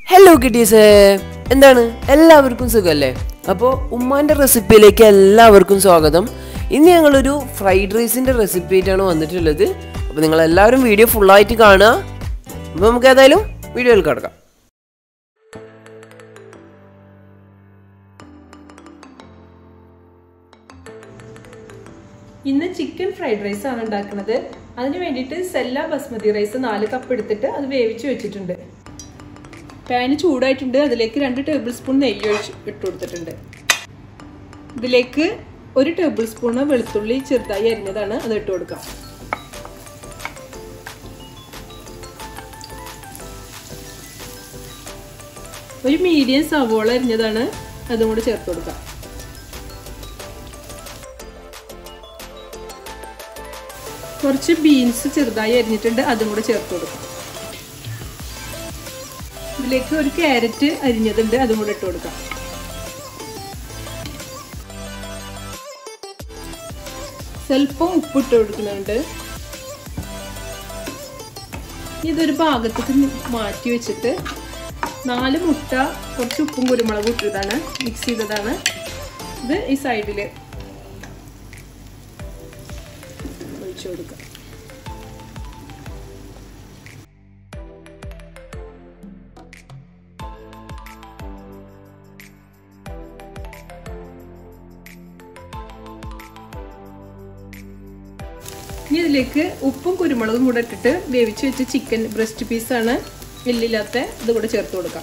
hello കിട്ടീസ് എന്താണ് എല്ലാവർക്കും സുഖമല്ലേ അപ്പോൾ ഉമ്മാൻ്റെ റെസിപ്പിയിലേക്ക് എല്ലാവർക്കും സ്വാഗതം ഇന്ന് ഞങ്ങളൊരു ഫ്രൈഡ് റൈസിൻ്റെ റെസിപ്പി ആയിട്ടാണ് വന്നിട്ടുള്ളത് അപ്പോൾ നിങ്ങൾ എല്ലാവരും വീഡിയോ ഫുള്ളായിട്ട് കാണുക അപ്പോൾ നമുക്ക് ഏതായാലും വീഡിയോയിൽ കിടക്കാം ഇന്ന് ചിക്കൻ ഫ്രൈഡ് റൈസ് ആണ് ഉണ്ടാക്കുന്നത് അതിന് വേണ്ടിയിട്ട് സെല്ല ബസ്മതി റൈസ് നാല് കപ്പ് എടുത്തിട്ട് അത് വേവിച്ച് വെച്ചിട്ടുണ്ട് പാന് ചൂടായിട്ടുണ്ട് അതിലേക്ക് രണ്ട് ടേബിൾ സ്പൂൺ നെയ്യ് ഒഴിച്ച് ഇട്ട് കൊടുത്തിട്ടുണ്ട് ഇതിലേക്ക് ഒരു ടേബിൾ സ്പൂണ് വെളുത്തുള്ളി ചെറുതായി അരിഞ്ഞതാണ് അത് ഇട്ട് കൊടുക്കാം ഒരു മീഡിയം സവോള അരിഞ്ഞതാണ് അതും കൂടെ ചേർത്ത് കൊടുക്കാം കുറച്ച് ബീൻസ് ചെറുതായി അരിഞ്ഞിട്ടുണ്ട് അതും കൂടെ ചേർത്ത് കൊടുക്കാം ഇതിലേക്ക് ഒരു ക്യാരറ്റ് അരിഞ്ഞതുണ്ട് അതും കൂടെ ഇട്ട് കൊടുക്കാം സ്വല്പം ഉപ്പിട്ട് കൊടുക്കുന്നുണ്ട് ഇതൊരു ഭാഗത്തേക്ക് മാറ്റി വെച്ചിട്ട് നാല് മുട്ട കുറച്ച് ഉപ്പും കുരുമുളകും ഇട്ടതാണ് മിക്സ് ചെയ്തതാണ് ഇത് ഈ സൈഡിൽ ഒഴിച്ചു കൊടുക്കാം ഇനി ഇതിലേക്ക് ഉപ്പും കുരുമുളകും കൂടെ ഇട്ടിട്ട് വേവിച്ച് വെച്ച ചിക്കൻ ബ്രസ്റ്റ് പീസാണ് എല്ലില്ലാത്ത ഇത് കൂടെ ചേർത്ത് കൊടുക്കാം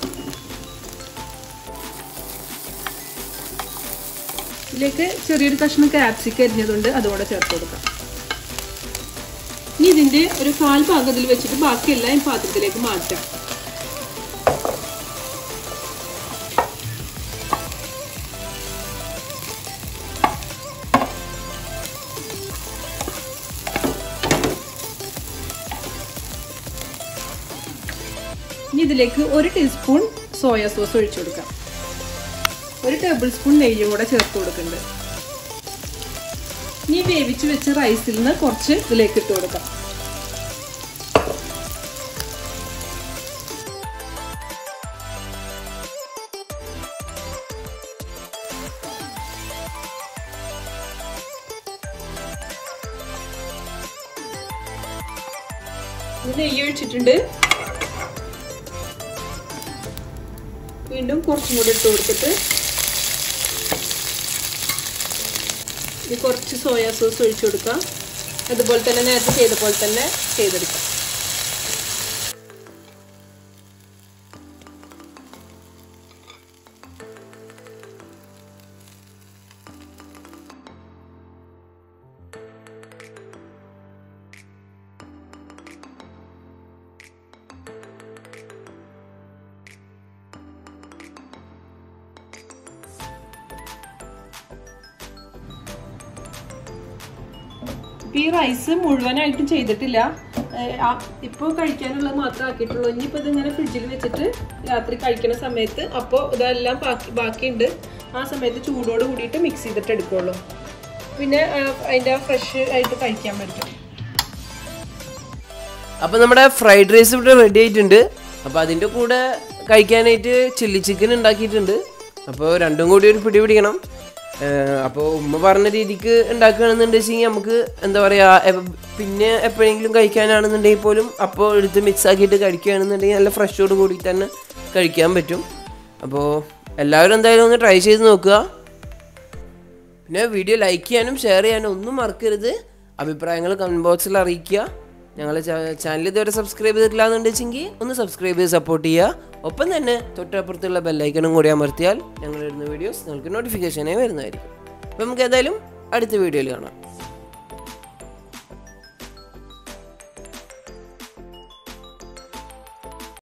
ഇതിലേക്ക് ചെറിയൊരു കഷ്ണം ക്യാപ്സിക്ക അരിഞ്ഞതുണ്ട് അതുകൂടെ ചേർത്ത് കൊടുക്കാം ഇനി ഇതിന്റെ ഒരു കാൽ ഭാഗത്തിൽ വെച്ചിട്ട് ബാക്കിയെല്ലാം ഈ പാത്രത്തിലേക്ക് മാറ്റാം ഇനി ഇതിലേക്ക് ഒരു ടീസ്പൂൺ സോയാ സോസ് ഒഴിച്ചു കൊടുക്കാം ഒരു ടേബിൾ സ്പൂൺ നെയ്യും കൂടെ ചേർത്ത് കൊടുക്കുന്നുണ്ട് ഇനി വേവിച്ച് വെച്ച റൈസിൽ നിന്ന് കുറച്ച് ഇതിലേക്ക് ഇട്ട് കൊടുക്കാം നെയ്യ് ഒഴിച്ചിട്ടുണ്ട് വീണ്ടും കുറച്ചും കൂടി ഇട്ട് കൊടുത്തിട്ട് ഇത് കുറച്ച് സോയാ സോസ് ഒഴിച്ചു കൊടുക്കാം അതുപോലെ തന്നെ നേരത്തെ ചെയ്ത പോലെ തന്നെ ചെയ്തെടുക്കാം ഈ റൈസ് മുഴുവനായിട്ടും ചെയ്തിട്ടില്ല ഇപ്പോൾ കഴിക്കാനുള്ളത് മാത്രമേ ആക്കിയിട്ടുള്ളൂ ഇനിയിപ്പോൾ ഇതിങ്ങനെ ഫ്രിഡ്ജിൽ വെച്ചിട്ട് രാത്രി കഴിക്കുന്ന സമയത്ത് അപ്പോൾ ഇതെല്ലാം ബാക്കി ബാക്കിയുണ്ട് ആ സമയത്ത് ചൂടോട് കൂടിയിട്ട് മിക്സ് ചെയ്തിട്ട് എടുക്കുള്ളൂ പിന്നെ അതിൻ്റെ ഫ്രഷ് ആയിട്ട് കഴിക്കാൻ പറ്റും അപ്പോൾ നമ്മുടെ ഫ്രൈഡ് റൈസ് ഇവിടെ റെഡി ആയിട്ടുണ്ട് അപ്പോൾ അതിൻ്റെ കൂടെ കഴിക്കാനായിട്ട് ചില്ലി ചിക്കൻ ഉണ്ടാക്കിയിട്ടുണ്ട് അപ്പോൾ രണ്ടും കൂടി ഒരു പിടി പിടിക്കണം അപ്പോൾ ഉമ്മ പറഞ്ഞ രീതിക്ക് ഉണ്ടാക്കുകയാണെന്നുണ്ടെങ്കിൽ നമുക്ക് എന്താ പറയുക പിന്നെ എപ്പോഴെങ്കിലും കഴിക്കാനാണെന്നുണ്ടെങ്കിൽ പോലും അപ്പോൾ എടുത്ത് മിക്സ് ആക്കിയിട്ട് കഴിക്കുകയാണെന്നുണ്ടെങ്കിൽ നല്ല ഫ്രഷോട് കൂടി തന്നെ കഴിക്കാൻ പറ്റും അപ്പോൾ എല്ലാവരും എന്തായാലും ഒന്ന് ട്രൈ ചെയ്ത് നോക്കുക പിന്നെ വീഡിയോ ലൈക്ക് ചെയ്യാനും ഷെയർ ചെയ്യാനും ഒന്നും മറക്കരുത് അഭിപ്രായങ്ങൾ കമൻറ്റ് ബോക്സിൽ അറിയിക്കുക ഞങ്ങളെ ചാനൽ ഇതുവരെ സബ്സ്ക്രൈബ് ചെയ്തിട്ടില്ല എന്നുണ്ടെങ്കിൽ ഒന്ന് സബ്സ്ക്രൈബ് ചെയ്ത് സപ്പോർട്ട് ചെയ്യുക ഒപ്പം തന്നെ തൊട്ടപ്പുറത്തുള്ള ബെല്ലൈക്കണും കൂടി അമർത്തിയാൽ ഞങ്ങൾ ഇടുന്ന വീഡിയോസ് നിങ്ങൾക്ക് നോട്ടിഫിക്കേഷനായി വരുന്നതായിരിക്കും അപ്പോൾ നമുക്ക് ഏതായാലും അടുത്ത വീഡിയോയിൽ കാണാം